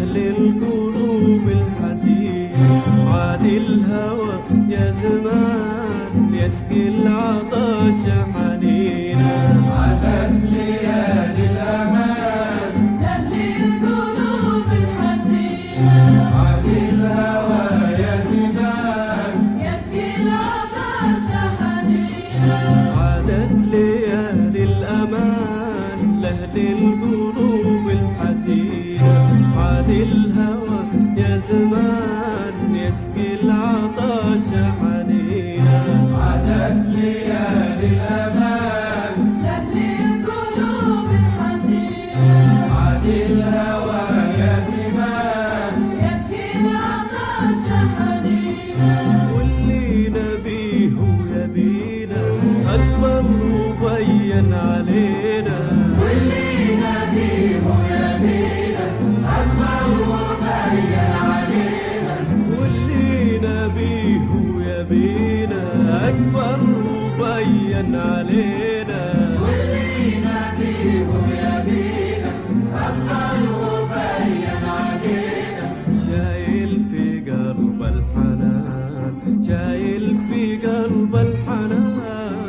لأهل القلوب الحزينة عاد الهوى يا زمان يسقي العطش حنينا عدد ليالي الأمان لأهل القلوب الحزينة عاد الهوى يا زمان يسقي العطش حنينا عادت ليالي الأمان لأهل القلوب الحزينة عاد الهوى يا زمان يسقي العطش حنينا عدد ليالي الأمان لأهل القلوب الحزينة عاد الهوى يا زمان يسقي العطش حنينا واللي نبيه يبينا أكبر مبين علينا واللي نبيه يبينا أكبر مبين علينا واللي نبيه يبينا أكبر مبين علينا واللي نبيه يبينا أكبر مبين علينا شايل في قلب الحنان شايل في قلب الحنان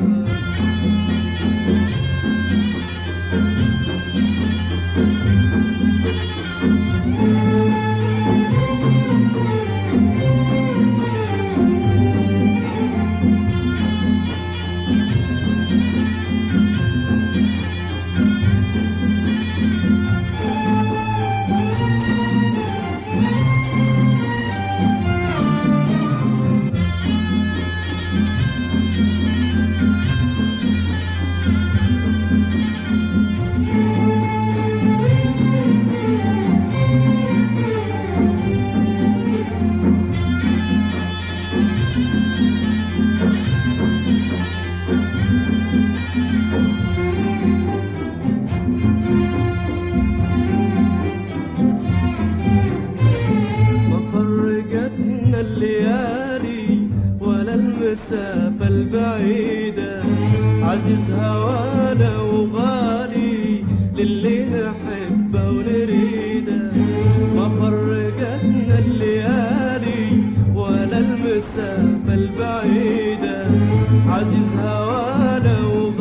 ما فرقتنا الليالي ولا المسافة البعيدة عزيز هوانا وغالي للي نحبه ونريده ما فرقتنا الليالي ولا المسافة البعيدة عزيز هوانا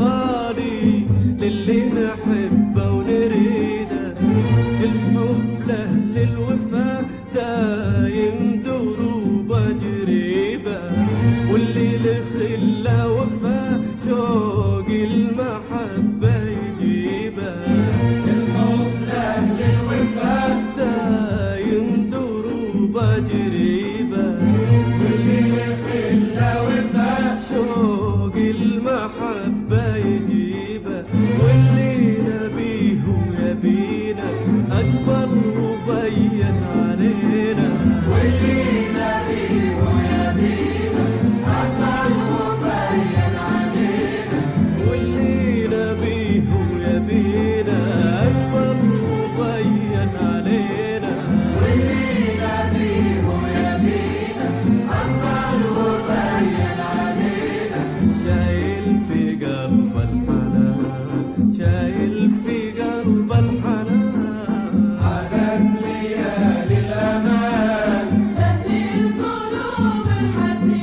وغالي للي نحبه ونريده الحب لأهل الوفا دايم دروبة جريبة واللي لخلة وفا شوق المحبة يجيبه الحب لأهل الوفاء دايم دروبة جريبة واللي لخلة وفاء شوق المحبة يجيبه واللي نبيه يبينا أكبر مبين علينا واللي نبيه يبينا أكبر مبين علينا واللي نبيه يبينا أكبر مبين علينا واللي نبيه يبينا أكبر مبين علينا شايل في قلب الحنان شايل في قلب الحنان عدد ليالي الأمان لأهل القلوب الحزينة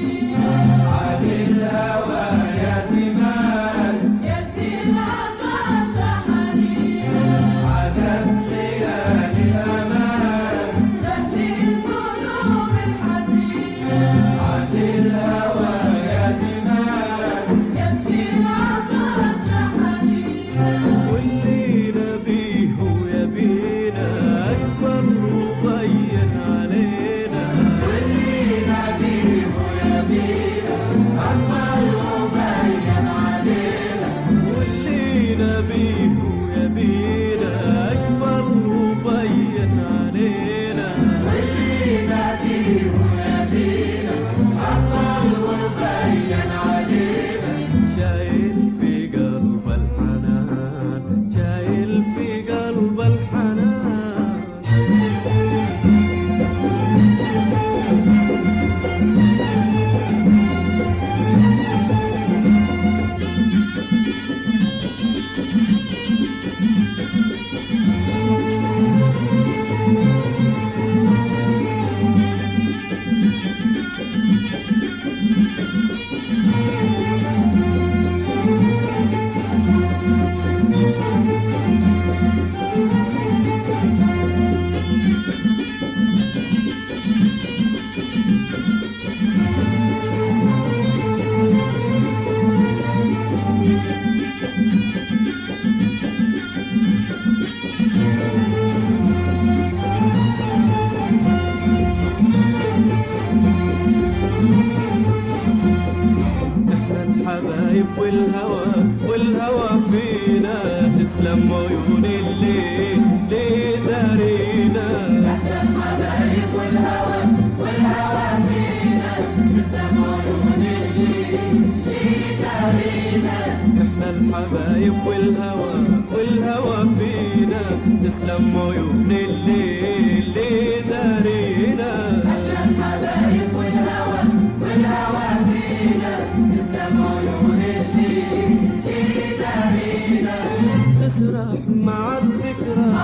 الحبايب والهوى والهوى فينا تسلم عيون الليل دارينا احنا الحبايب والهوى والهوى فينا تسلم عيون الليل اللي دارينا الحبايب والهوى والهوى فينا تسلم عيون الليل دارينا تسرح مع الذكرى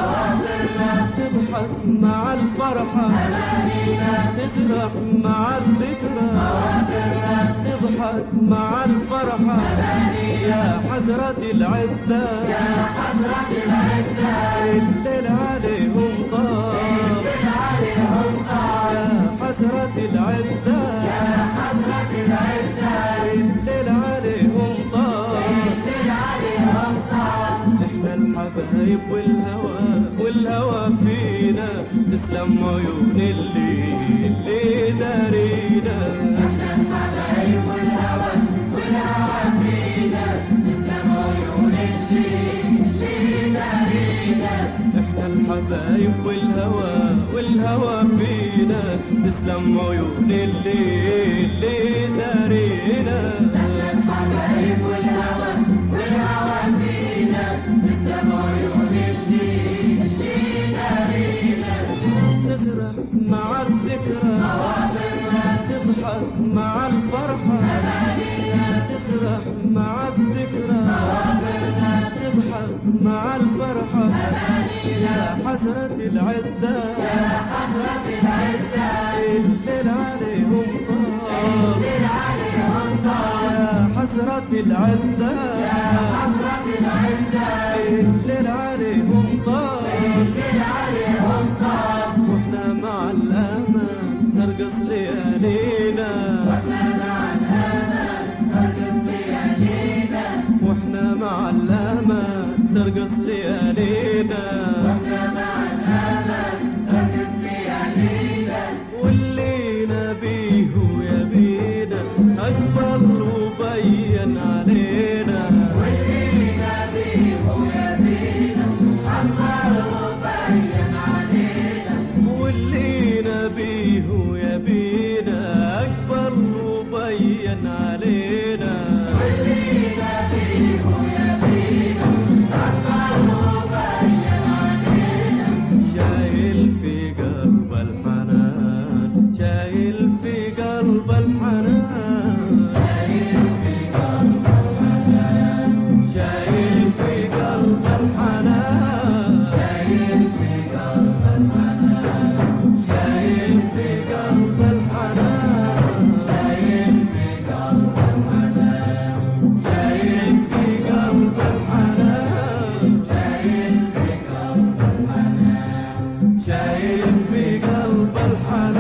تضحك مع الفرحة تسرح مع الذكرى تضحك مع الفرحة يا حسرة العدة يا حسرة العدة الليل عليهم طاب عليهم قال يا حسرة العدة يا حسرة العدة الليل عليهم طاب الليل عليهم قال احنا الحبايب والهوى والهوى فينا تسلم عيون اللي اللي دارينا الحبايب والهوى والهوى فينا تسلم عيون الليل دارينا احنا الحبايب والهوى والهوى فينا تسلم عيون اللي اللي دارينا الحبايب والهوى والهوى فينا تسلم عيون الليل دارينا تسرح مع الذكرى تضحك مع الفرحة تسرح مع الذكرى تضحك مع الفرحة يا حسرة العدة حسرة العدة الليل عليهم طاب الليل عليهم طال يا حسرة العدة حسرة العدة الليل عليهم طاب الليل عليهم طال واحنا مع الأمان ترقص ليالينا واحنا مع الأمان ترقص ليالينا واللي نبيه يبينا أقبل وبين علينا واللي نبيه يبينا أقبل وبين علينا شايل في قلب الحنان شايل في قلب الحنان شايل في قلب الحنان شايل في قلب الحنان شايل في قلب الحنان شايل في قلب الحنان شايل في قلب الحنان شايل في قلب الحنان شايل في قلب الحنان